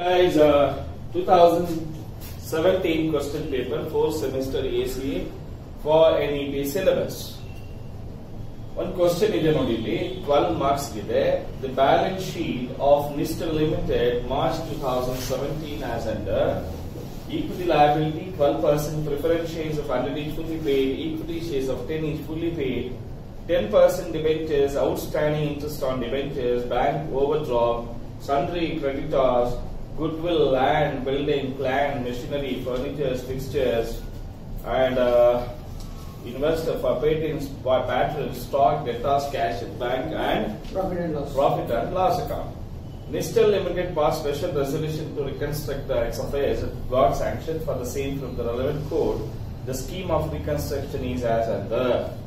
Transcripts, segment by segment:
Guys, uh, 2017 question paper, fourth semester ACA for NEP syllabus. ಒಂದು question ಇದೆ ನೋಡಿ ಇಲ್ಲಿ ಟ್ವೆಲ್ವ್ ಮಾರ್ಕ್ಸ್ ಇದೆ the balance sheet of Nister limited March two thousand seventeen as under equity liability 12% preference shares of 100 each fully paid, equity shares of 10 each fully paid, 10% debentures, outstanding interest on debentures, bank overdraft, sundry creditors, goodwill, land, building, plant, machinery, furniture, fixtures, and uh, investor for patents, patents, stock, debtors, cash at bank, and Profit and loss. profit and loss account. Nistel Limited passed special resolution to reconstruct the XFAs got sanctioned for the same from the relevant code. The scheme of reconstruction is as under.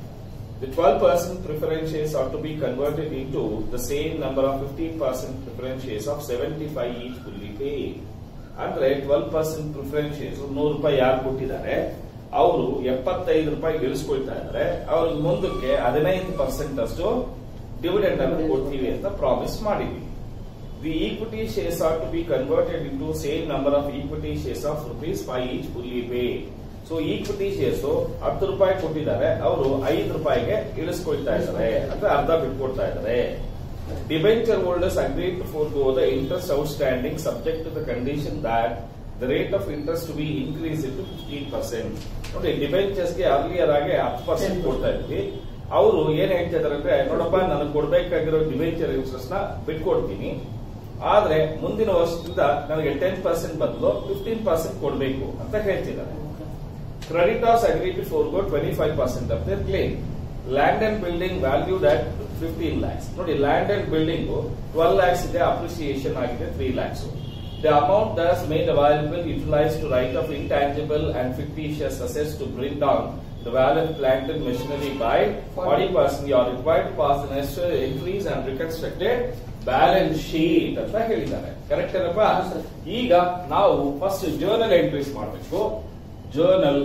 The 12% preference shares are to be converted into the same number of 15% preference shares of 75 each fully paid. ಅಂದ್ರೆ twelve percent preference shares ನೂರು ರೂಪಾಯಿ ಯಾರು ಕೊಟ್ಟಿದ್ದಾರೆ ಅವರು ಎಪ್ಪತ್ತೈದು ರೂಪಾಯಿ ಗಳಿಸ್ಕೊಳ್ತಾ ಇದ್ದಾರೆ ಅವ್ರಿಗೆ ಮುಂದಕ್ಕೆ ಹದಿನೈದು ಪರ್ಸೆಂಟ್ ಅಷ್ಟು ಡಿವಿಡೆಂಡ್ ಅನ್ನು ಕೊಡ್ತೀವಿ ಅಂತ ಪ್ರಾಮಿಸ್ ಮಾಡಿದ್ವಿ the equity shares are to be converted into same number of equity shares of rupees five each fully pay so equity shares ಹತ್ತು ರೂಪಾಯಿ ಕೊಟ್ಟಿದ್ದಾರೆ ಅವರು ಐದು ರೂಪಾಯಿಗೆ ಇಳಿಸ್ಕೊಳ್ತಾ ಇದ್ದಾರೆ ಅಂದ್ರೆ ಅರ್ಧ ಬಿಟ್ಕೊಡ್ತಾ ಇದ್ದಾರೆ debenture holders agreed to forgo the interest outstanding subject to the condition that the rate of interest to be increase to fifteen percent ನೋಡಿ ಡಿಬೆಂಚರ್ಸ್ಗೆ ಅರ್ಲಿಯರ್ ಆಗಿ ಹತ್ತು ಪರ್ಸೆಂಟ್ ಕೊಡ್ತಾ ಇದ್ವಿ ಅವರು ಏನ್ ಹೇಳ್ತಾ ಇದಾರೆ ಅಂದ್ರೆ ನೋಡಪ್ಪ ನನಗೆ ಕೊಡ್ಬೇಕಾಗಿರೋ ಡಿಬೆಂಚರ್ ಇಂಟ್ರೆಸ್ಟ್ ನ ಬಿಟ್ಕೊಡ್ತೀನಿ ಆದ್ರೆ ಮುಂದಿನ ವರ್ಷದಿಂದ ನನಗೆ ಟೆನ್ ಪರ್ಸೆಂಟ್ ಬದಲು ಫಿಫ್ಟೀನ್ ಪರ್ಸೆಂಟ್ ಕೊಡಬೇಕು ಅಂತ ಹೇಳ್ತಿದ್ದಾರೆ creditors agree to forgo twenty five percent of their claim land and building value that fifteen lakhs ನೋಡಿ land and building twelve lakhs ಇದೆ ಅಪ್ರಿಸಿಯೇಷನ್ ಆಗಿದೆ three lakhs the amount thus made available utilise to write off intangible and fictitious ಅಸೆಸ್ to bring down the value of plant and machinery by 40%. You are required to pass the necessary entries and reconstructed balance sheet ಅಂತ ಹೇಳಿದ್ದಾರೆ correct ಏನಪ್ಪ ಹಾ, sir. ಈಗ ನಾವು first journal entries ಮಾಡಬೇಕು journal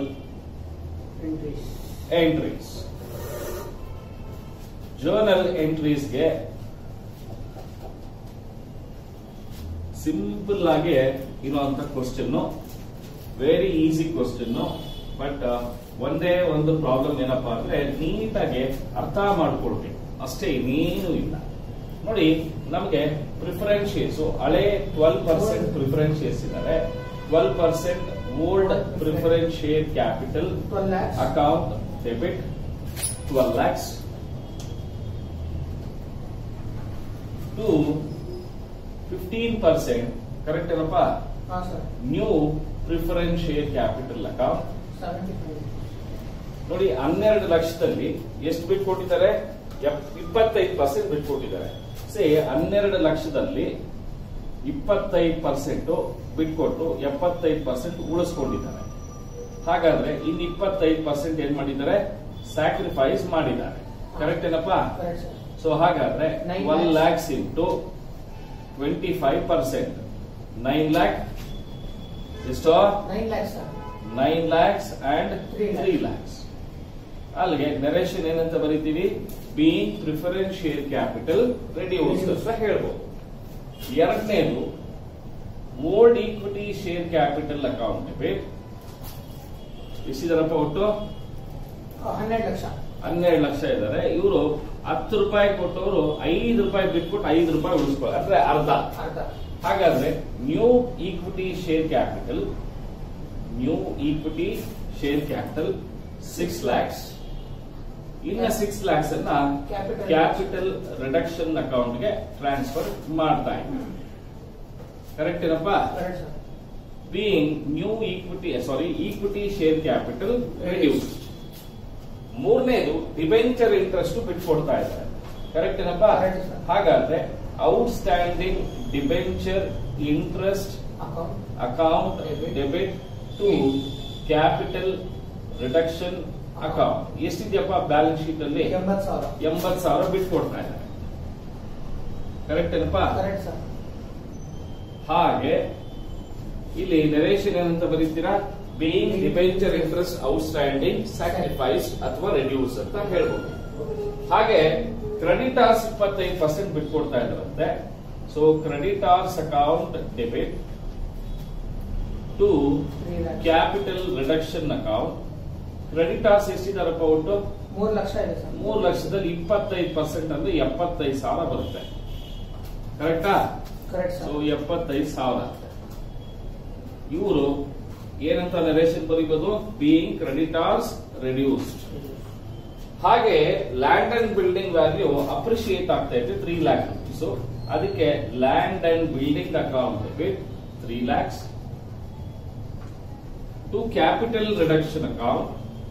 Entries. Entries journal ಎಂಟ್ರೀಸ್ಗೆ simple ಆಗಿ ಇರುವಂತ question very easy question but ಒಂದೇ ಒಂದು ಪ್ರಾಬ್ಲಮ್ ಏನಪ್ಪಾ ಅಂದ್ರೆ ನೀಟಾಗಿ ಅರ್ಥ ಮಾಡ್ಕೊಳ್ಬೇಕು ಅಷ್ಟೇ ಇನ್ನೇನು ಇಲ್ಲ ನೋಡಿ ನಮಗೆ ಪ್ರಿಫರೆನ್ಸ್ ಶೇರ್ಸ್ ಹಳೆ ಟ್ವೆಲ್ ಪರ್ಸೆಂಟ್ ಪ್ರಿಫರೆನ್ಸ್ ಶೇರ್ಸ್ ಇದ್ದಾರೆ twelve percent old preference share capital 12 lakhs. account debit 12 lakhs to 15 percent correct ಏನಪ್ಪ ಹಾ sir new preference share capital account seventy five ನೋಡಿ ಹನ್ನೆರಡು ಲಕ್ಷದಲ್ಲಿ ಎಷ್ಟು ಬಿಟ್ಟು ಕೊಟ್ಟಿದ್ದಾರೆ ಇಪ್ಪತ್ತೈದು ಪರ್ಸೆಂಟ್ ಬಿಟ್ಟು ಕೊಟ್ಟಿದ್ದಾರೆ ಸೇ ಹನ್ನೆರಡು ಲಕ್ಷದಲ್ಲಿ ಇಪ್ಪತ್ತೈದು ಪರ್ಸೆಂಟ್ ಬಿಟ್ಕೊಟ್ಟು ಎಪ್ಪತ್ತೈದು ಪರ್ಸೆಂಟ್ ಉಳಿಸ್ಕೊಂಡಿದ್ದಾರೆ ಹಾಗಾದ್ರೆ ಇನ್ನು ಇಪ್ಪತ್ತೈದು ಪರ್ಸೆಂಟ್ ಏನ್ ಮಾಡಿದ್ದಾರೆ ಸ್ಯಾಕ್ರಿಫೈಸ್ ಮಾಡಿದ್ದಾರೆ ಕರೆಕ್ಟ್ ಏನಪ್ಪಾ ಕರೆಕ್ಟ್ ಸರ್ ಸೊ ಹಾಗಾದ್ರೆ Nine one lakhs. Lakhs into twenty five percent nine lakh ಎಷ್ಟೋ nine lakhs sir nine lakhs and Three lakhs. Three lakhs ಅಲ್ಲಿಗೆ ನರೇಶನ್ ಏನಂತ ಬರೀತೀವಿ being preference share capital reduce ಅಂತ ಹೇಳ್ಬೋದು ಎರಡನೇದು old equity share capital account debit ಎಷ್ಟಿದಾರಪ್ಪ ಒಟ್ಟು ಹನ್ನೆರಡು ಲಕ್ಷ ಹನ್ನೆರಡು ಲಕ್ಷ ಇದ್ದಾರೆ ಇವರು ಹತ್ತು ರೂಪಾಯಿ ಕೊಟ್ಟವರು ಐದು ರೂಪಾಯಿ ಬಿಟ್ಬಿಟ್ಟು ಐದು ರೂಪಾಯಿ ಉಳಿಸ್ಕೊಳ್ಳಿ ಅಂದ್ರೆ ಅರ್ಧ ಅರ್ಧ ಹಾಗಾದ್ರೆ new equity share capital new equity share capital six lakhs ಇನ್ನ ಸಿಕ್ಸ್ ಲ್ಯಾಕ್ಸ್ ಅನ್ನ Capital. ಕ್ಯಾಪಿಟಲ್ ರಿಡಕ್ಷನ್ ಅಕೌಂಟ್ಗೆ ಟ್ರಾನ್ಸ್ಫರ್ ಮಾಡ್ತಾ ಇದ್ದೀವಿ ಕರೆಕ್ಟ್ ಏನಪ್ಪ correct sir being new equity sorry equity share capital reduce ಮೂರನೇದು ಡಿಬೆಂಚರ್ ಇಂಟ್ರೆಸ್ಟ್ ಬಿಟ್ಕೊಡ್ತಾ ಇದ್ದಾರೆ ಕರೆಕ್ಟ್ ಏನಪ್ಪ Correct, sir. ಹಾಗಾದ್ರೆ outstanding debenture interest account account Debit. Debit to capital reduction account ಎಷ್ಟಿದೆಯಪ್ಪ ಬ್ಯಾಲೆನ್ಸ್ ಶೀಟ್ ಅಲ್ಲಿ ಎಂಬತ್ತು ಸಾವಿರ ಎಂಬತ್ ಸಾವಿರ ಬಿಟ್ಕೊಡ್ತಾ ಇದ್ದಾರೆ ಕರೆಕ್ಟ್ ಏನಪ್ಪಾ ಕರೆಕ್ಟ್ ಸರ್ ಹಾಗೆ ಇಲ್ಲಿ ನರೇಶನ್ ಏನಂತ ಬರೀತೀರಾ being debenture interest outstanding sacrifice ಅಥವಾ ರೆಡ್ಯೂಸ್ ಅಂತ ಹೇಳ್ಬೋದು ಹಾಗೆ ಕ್ರೆಡಿಟಾರ್ಸ್ ಇಪ್ಪತ್ತೈದು ಪರ್ಸೆಂಟ್ ಬಿಟ್ಕೊಡ್ತಾ ಇದ್ರಂತೆ so creditors account debit to three lakhs capital reduction account creditors ಎಷ್ಟಿದಾರಪ್ಪ ಒಟ್ಟು ಮೂರು ಲಕ್ಷ ಇದೆ ಸರ್ ಮೂರು ಲಕ್ಷದಲ್ಲಿ ಇಪ್ಪತ್ತೈದು ಪರ್ಸೆಂಟ್ ಅಂದ್ರೆ ಎಪ್ಪತ್ತೈದು ಸಾವಿರ ಬರುತ್ತೆ ಕರೆಕ್ಟಾ ಕರೆಕ್ಟ್ ಸೊ ಸರ್ ಎಪ್ಪತ್ತೈದು ಸಾವಿರ ಇವರು ಏನಂತ ನರೇಶನ್ ಬರೀಬಹುದು ಬೀಯಿಂಗ್ ಕ್ರೆಡಿಟಾರ್ಸ್ ರೆಡ್ಯೂಸ್ಡ್ ಹಾಗೆ land and building value appreciate ಆಗ್ತಾ ಇದೆ ತ್ರೀ ಲ್ಯಾಕ್ ರುಪೀಸ್ ಅದಕ್ಕೆ land and building account debit three lakhs to capital reduction account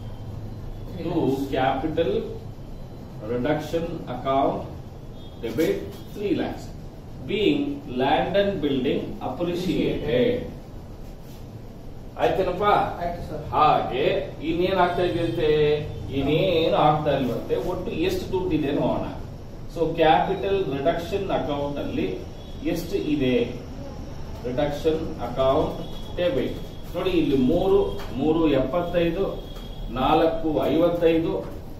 to capital reduction account debit three lakhs being land and building appreciated ಆಯ್ತೇನಪ್ಪ ಆಯ್ತು sir ಹಾಗೆ ಇನ್ನೇನ್ ಆಗ್ತಾ ಇದೆಯಂತೆ ಇನ್ನೇನು ಆಗ್ತಾ ಇಲ್ವಂತೆ ಒಟ್ಟು ಎಷ್ಟು ದುಡ್ಡು ಇದೆ ನೋಡೋಣ ಸೊ ಕ್ಯಾಪಿಟಲ್ ರಿಡಕ್ಷನ್ ಅಕೌಂಟ್ ಅಲ್ಲಿ ಎಷ್ಟು ಇದೆ ರಿಡಕ್ಷನ್ ಅಕೌಂಟ್ ಡೆಬಿಟ್ ನೋಡಿ ಇಲ್ಲಿ ಮೂರು ಮೂರು ಎಪ್ಪತ್ತೈದು ನಾಲ್ಕು ಐವತ್ತೈದು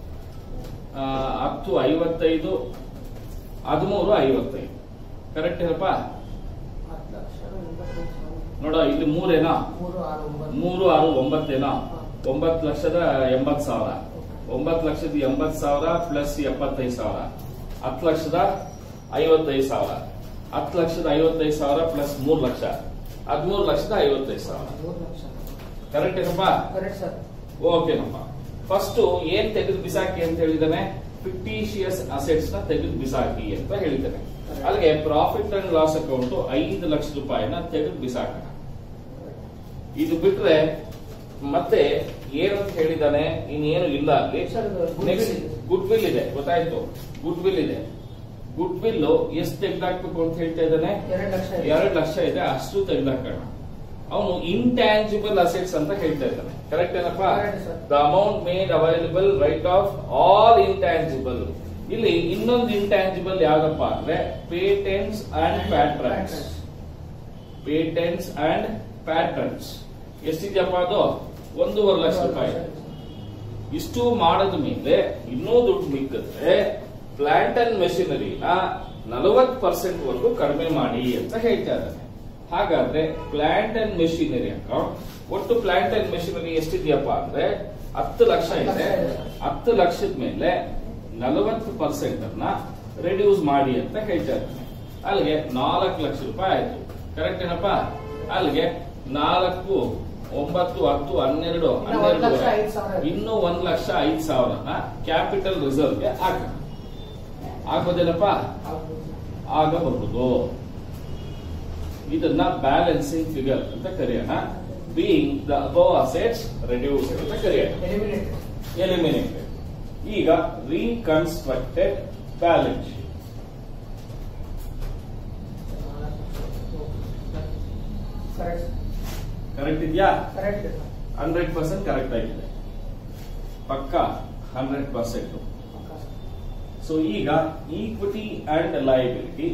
ಆ, ಹತ್ತು ಐವತ್ತೈದು ಹದಿಮೂರು ಐವತ್ತೈದು ಕರೆಕ್ಟ್ ಏನಪ್ಪ ಹತ್ತು ಲಕ್ಷ ಎಂಬತ್ತೈದು ಸಾವಿರ ನೋಡ ಇಲ್ಲಿ ಮೂರೇನಾ ಮೂರು ಆರು ಒಂಬತ್ತು ಮೂರು ಆರು ಒಂಬತ್ತೇನಾ ಒಂಬತ್ತು ಲಕ್ಷದ ಎಂಬತ್ ಸಾವಿರ ಒಂಬತ್ತು ಲಕ್ಷದ ಎಂಬತ್ ಸಾವಿರ ಪ್ಲಸ್ ಎಪ್ಪತ್ತೈದು ಸಾವಿರ ಹತ್ತು ಲಕ್ಷದ ಐವತ್ತೈದು ಸಾವಿರ ಹತ್ತು ಲಕ್ಷದ ಐವತ್ತೈದು ಸಾವಿರ ಪ್ಲಸ್ ಮೂರು ಲಕ್ಷ ಹದಿಮೂರು ಲಕ್ಷದ ಐವತ್ತೈದು ಸಾವಿರ ಮೂರು ಲಕ್ಷ ಕರೆಕ್ಟ್ ಏನಪ್ಪ ಕರೆಕ್ಟ್ ಸರ್ ಓಕೆನಪ್ಪ ಫಸ್ಟ್ ಏನ್ ತೆಗೆದು ಬಿಸಾಕಿ ಅಂತ ಹೇಳಿದಾನೆ ಫಿಕ್ಟಿಷಿಯಸ್ ಅಸೆಟ್ಸ್ ನ ತೆಗೆದು ಬಿಸಾಕಿ ಅಂತ ಹೇಳಿದ್ದಾನೆ ಅಲ್ಲಿಗೆ ಪ್ರಾಫಿಟ್ ಅಂಡ್ ಲಾಸ್ ಅಕೌಂಟ್ ಐದು ಲಕ್ಷ ರೂಪಾಯಿನ ತೆಗೆದು ಬಿಸಾಕೋಣ ಇದು ಬಿಟ್ರೆ ಮತ್ತೆ ಏನಂತ ಹೇಳಿದಾನೆ ಇನ್ನೇನು ಇಲ್ಲ ಅಲ್ಲಿ ಸರ್, ಇದು good ನೆಕ್ಸ್ಟ್ will ಇದೆ. ಗುಡ್ ವಿಲ್ ಇದೆ ಗೊತ್ತಾಯ್ತು ಗುಡ್ ವಿಲ್ ಇದೆ ಗುಡ್ ವಿಲ್ ಎಷ್ಟು ತೆಗೆದಾಕ್ಬೇಕು ಅಂತ ಹೇಳ್ತಾ ಇದ್ದಾನೆ ಎರಡು ಲಕ್ಷ ಇದೆ ಎರಡು ಲಕ್ಷ ಇದೆ ಅಷ್ಟು ತೆಗೆದಾಕೋಣ ಅವನು ಇಂಟ್ಯಾಂಜಿಬಲ್ ಅಸೆಟ್ಸ್ ಅಂತ ಹೇಳ್ತಾ ಇದ್ದಾನೆ ಕರೆಕ್ಟ್ ಏನಪ್ಪಾ Correct, sir. The amount made available write off all intangible ಇಲ್ಲಿ ಇನ್ನೊಂದು ಇಂಟ್ಯಾಂಜಿಬಲ್ ಯಾವ್ದಪ್ಪ ಅಂದ್ರೆ patents and patterns patents and patterns ಎಷ್ಟಿದ್ಯಪ್ಪ ಅದು ಒಂದೂವರೆ ಲಕ್ಷ ರೂಪಾಯಿ ಇಷ್ಟು ಮಾಡದ ಮೇಲೆ ಇನ್ನೂ ದುಡ್ಡು ಮಿಕ್ಕಿದ್ರೆ ಪ್ಲಾಂಟ್ ಅಂಡ್ ಮೆಷಿನರಿನ ನಲವತ್ತು ಪರ್ಸೆಂಟ್ ವರೆಗೂ ಕಡಿಮೆ ಮಾಡಿ ಅಂತ ಹೇಳ್ತಾ ಇದ್ದಾನೆ ಹಾಗಾದ್ರೆ ಪ್ಲಾಂಟ್ ಅಂಡ್ ಮೆಷಿನರಿ ಅಕೌಂಟ್ ಒಟ್ಟು ಪ್ಲಾಂಟ್ ಅಂಡ್ ಮೆಷಿನರಿ ಎಷ್ಟಿದ್ಯಪ್ಪ ಅಂದ್ರೆ ಹತ್ತು ಲಕ್ಷ ಇದೆ ಹತ್ತು ಲಕ್ಷದ ಮೇಲೆ ನಲವತ್ತು ಪರ್ಸೆಂಟ್ ಅನ್ನ ರೆಡ್ಯೂಸ್ ಮಾಡಿ ಅಂತ ಹೇಳ್ತಾ ಇದ್ದಾನೆ ಅಲ್ಲಿಗೆ ನಾಲ್ಕು ಲಕ್ಷ ರೂಪಾಯಿ ಆಯ್ತು ಕರೆಕ್ಟ್ ಏನಪ್ಪ ಅಲ್ಲಿಗೆ ನಾಲ್ಕು ಒಂಬತ್ತು ಹತ್ತು ಹನ್ನೆರಡು ಇನ್ನು ಒಂದ್ ಲಕ್ಷ ಐದು ಸಾವಿರ ಇದೆ. ಇನ್ನು ಒಂದ್ ಲಕ್ಷ ಐದು ಸಾವಿರನ ಕ್ಯಾಪಿಟಲ್ ರಿಸರ್ವ್ಗೆ ಹಾಕೋಣ ಆಗ್ಬೋದೇನಪ್ಪ ಆಗಬಹುದು ಇದನ್ನ ಬ್ಯಾಲೆನ್ಸಿಂಗ್ ಫಿಗರ್ ಅಂತ ಕರೆಯೋಣ being the above assets reduce ಅಂತ ಕರೆಯೋಣ ಎಲಿಮಿನೇಟೆಡ್ ಎಲಿಮಿನೇಟೆಡ್ ಈಗ reconstructed balance sheet correct correct ಇದೆಯಾ ಕರೆಕ್ಟ್ ಹಂಡ್ರೆಡ್ ಪರ್ಸೆಂಟ್ ಕರೆಕ್ಟ್ ಆಗಿದೆ ಪಕ್ಕ ಹಂಡ್ರೆಡ್ ಪರ್ಸೆಂಟ್ ಸೊ ಈಗ equity and liability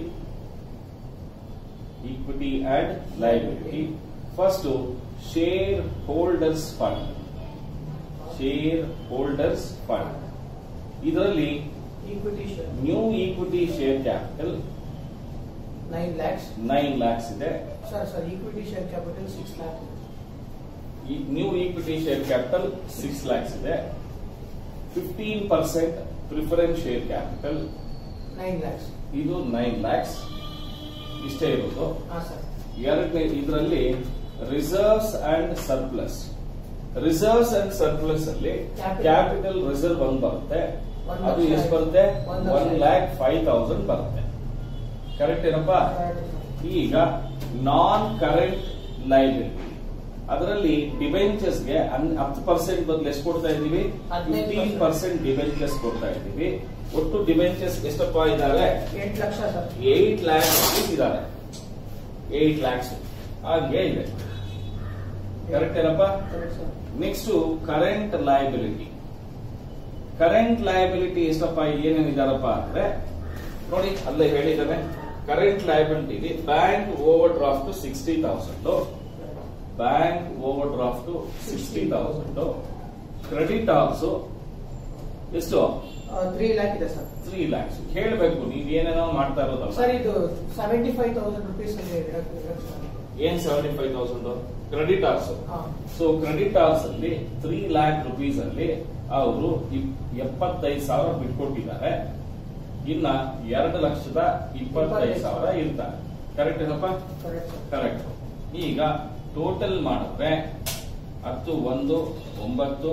equity and liability first share holders fund share holders fund ಇದರಲ್ಲಿ equity share new equity share capital nine lakhs nine lakhs ಇದೆ sir sir equity share capital six lakh new equity share capital six lakhs ಇದೆ fifteen percent preference share capital nine lakhs ಇದು nine lakhs ಇಷ್ಟೇ ಇರೋದು ಹಾಂ sir ಎರಡನೇ ಇದರಲ್ಲಿ reserves and surplus reserves and surplus ಅಲ್ಲಿ Capital. Capital reserve ಒಂದು ಬರುತ್ತೆ ಒಂದ್ ಅದು ಲಕ್ಷ ಎಷ್ಟು ಬರುತ್ತೆ ಒಂದ್ ಲಕ್ಷ ಒನ್ ಲ್ಯಾಕ್ ಫೈವ್ ತೌಸಂಡ್ ಬರುತ್ತೆ ಕರೆಕ್ಟ್ ಏನಪ್ಪಾ ಈಗ ನಾನ್ ಕರೆಂಟ್ ಲೈಬಿಲಿಟಿ ಅದರಲ್ಲಿ ಡಿಬೆಂಚರ್ಸ್ ಗೆ ಹನ್- ಹತ್ತು ಪರ್ಸೆಂಟ್ ಬದಲು ಎಷ್ಟು ಕೊಡ್ತಾ ಇದ್ದೀವಿ ಹದಿನೈದು ಫಿಫ್ಟೀನ್ ಪರ್ಸೆಂಟ್ ಡಿಬೆಂಚರ್ಸ್ ಕೊಡ್ತಾ ಇದ್ದೀವಿ ಒಟ್ಟು ಡಿಬೆಂಚರ್ಸ್ ಎಷ್ಟಪ್ಪ ಇದ್ದಾರೆ ಎಂಟು ಲಕ್ಷ ಸರ್ ಏಟ್ ಲ್ಯಾಕ್ಸ್ ಇದ್ದಾರೆ ಏಟ್ ಲ್ಯಾಕ್ಸ್ ಹಾಗೆ ಇದೆ ಕರೆಕ್ಟ್ ಏನಪ್ಪ correct sir next current liability current liability ಎಷ್ಟಪ್ಪ ಏನೇನಿದಾರಪ್ಪ ಅಂದ್ರೆ ನೋಡಿ ಅಲ್ಲೇ ಹೇಳಿದ್ದಾನೆ current liability bank overdraft sixty thousand bank overdraft sixty thousand credit also ಎಷ್ಟು ತ್ರೀ ಲ್ಯಾಕ್ ಇದೆ ಸರ್ ತ್ರೀ ಲ್ಯಾಕ್ಸ್ ಹೇಳ್ಬೇಕು ನೀವ್ ಏನೇನೋ ಮಾಡ್ತಾ ಇರೋದಲ್ಲ ಸರ್ ಇದು seventy five thousand rupees reduction ಏನ್ ಸೆವೆಂಟಿ ಫೈವ್ ತೌಸಂಡ್ ಕ್ರೆಡಿಟಾರ್ಸ್ ಹಾ ಸೊ ಕ್ರೆಡಿಟಾರ್ಸ್ ಅಲ್ಲಿ ತ್ರೀ ಲ್ಯಾಕ್ ರುಪೀಸ್ ಅಲ್ಲಿ ಅವರು ಎಪ್ಪತ್ತೈದು ಸಾವಿರ ಬಿಟ್ಕೊಟ್ಟಿದ್ದಾರೆ ಇನ್ನ ಎರಡು ಲಕ್ಷದ ಇಪ್ಪತ್ತೈದು ಸಾವಿರ ಇರ್ತಾರೆ ಕರೆಕ್ಟ್ ಏನಪ್ಪ ಕರೆಕ್ಟ್ ಸರ್ ಕರೆಕ್ಟ್ ಈಗ ಟೋಟಲ್ ಮಾಡಿದ್ರೆ ಹತ್ತು ಒಂದು ಒಂಬತ್ತು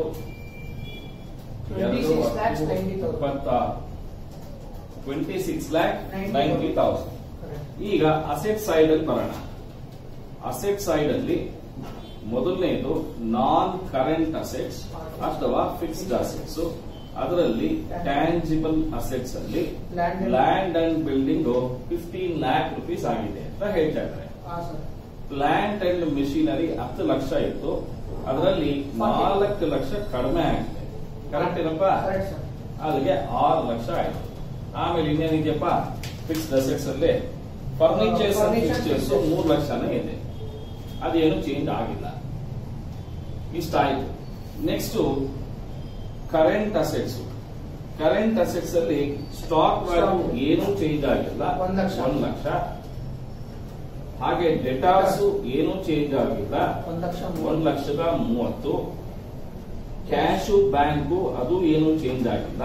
ಎರಡು 26 lakhs 90,000. ಇಪ್ಪತ್ತಾರು twenty six lakh ninety thousand correct ಈಗ ಅಸೆಟ್ ಸೈಡ್ ಅಲ್ಲಿ ಬರೋಣ ಅಸೆಟ್ ಸೈಡ್ ಅಲ್ಲಿ ಮೊದಲನೇದು ನಾನ್ ಕರೆಂಟ್ ಅಸೆಟ್ಸ್ ಅಥವಾ ಫಿಕ್ಸ್ಡ್ ಅಸೆಟ್ಸ್ ಅದರಲ್ಲಿ ಟ್ಯಾಂಜಿಬಲ್ ಅಸೆಟ್ಸ್ ಅಲ್ಲಿ Land and- land and building fifteen lakh rupees ಆಗಿದೆ ಅಂತ ಹೇಳ್ತಾ ಇದ್ದಾರೆ ಹಾ ಸರ್ ಪ್ಲಾಂಟ್ ಅಂಡ್ ಮಿಷಿನರಿ ಹತ್ತು ಲಕ್ಷ ಇತ್ತು ಅದರಲ್ಲಿ ನಾಲ್ಕು ಲಕ್ಷ ಕಡಿಮೆ ಆಗಿದೆ ಕರೆಕ್ಟ್ ಏನಪ್ಪಾ ಕರೆಕ್ಟ್ ಸರ್ ಅಲ್ಲಿಗೆ ಆರು ಲಕ್ಷ ಆಯ್ತು ಆಮೇಲೆ ಇನ್ನೇನಿದೆಯಪ್ಪ ಫಿಕ್ಸ್ಡ್ ಅಸೆಟ್ಸ್ ಅಲ್ಲಿ furnitures and Furniture, fixtures fixtures. ಮೂರು ಲಕ್ಷನೇ ಇದೆ ಅದೇನು ಚೇಂಜ್ ಆಗಿಲ್ಲ ಇಷ್ಟ ಆಯ್ತು next current assets current assets ಅಲ್ಲಿ ಸ್ಟಾಕ್ ವ್ಯಾಲ್ಯೂ Stock. ಏನೂ ಚೇಂಜ್ ಆಗಿಲ್ಲ ಒಂದ್ ಲಕ್ಷ. ಒಂದ್ ಲಕ್ಷ ಹಾಗೆ ಡೆಟಾರ್ಸ್ ಏನೂ ಚೇಂಜ್ ಆಗಿಲ್ಲ ಒಂದ್ ಲಕ್ಷ ಒಂದ್ ಲಕ್ಷದ ಮೂವತ್ತು ಕ್ಯಾಶು ಬ್ಯಾಂಕು ಅದು ಏನು ಚೇಂಜ್ ಆಗಿಲ್ಲ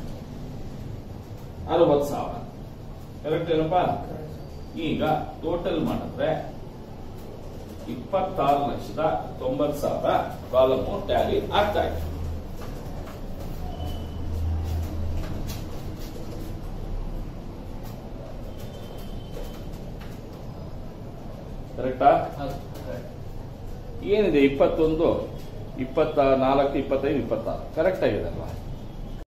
ಅರವತ್ ಸಾವಿರ ಕರೆಕ್ಟ್ ಏನಪ್ಪಾ ಕರೆಕ್ಟ್ ಸರ್ ಈಗ ಟೋಟಲ್ ಮಾಡಿದ್ರೆ ಇಪ್ಪತ್ತಾರು ಲಕ್ಷದ ತೊಂಬತ್ ಸಾವಿರ ಕಾಲಮು ಟ್ಯಾಲಿ ಆಗ್ತಾ ಇದೆ ಕರೆಕ್ಟಾ ಏನಿದೆ ಇಪ್ಪತ್ತೊಂದು ಇಪ್ಪತ್ತ ನಾಲ್ಕು ಇಪ್ಪತ್ತೈದು ಇಪ್ಪತ್ತಾರು ಕರೆಕ್ಟ್ ಆಗಿದೆ ಅಲ್ವಾ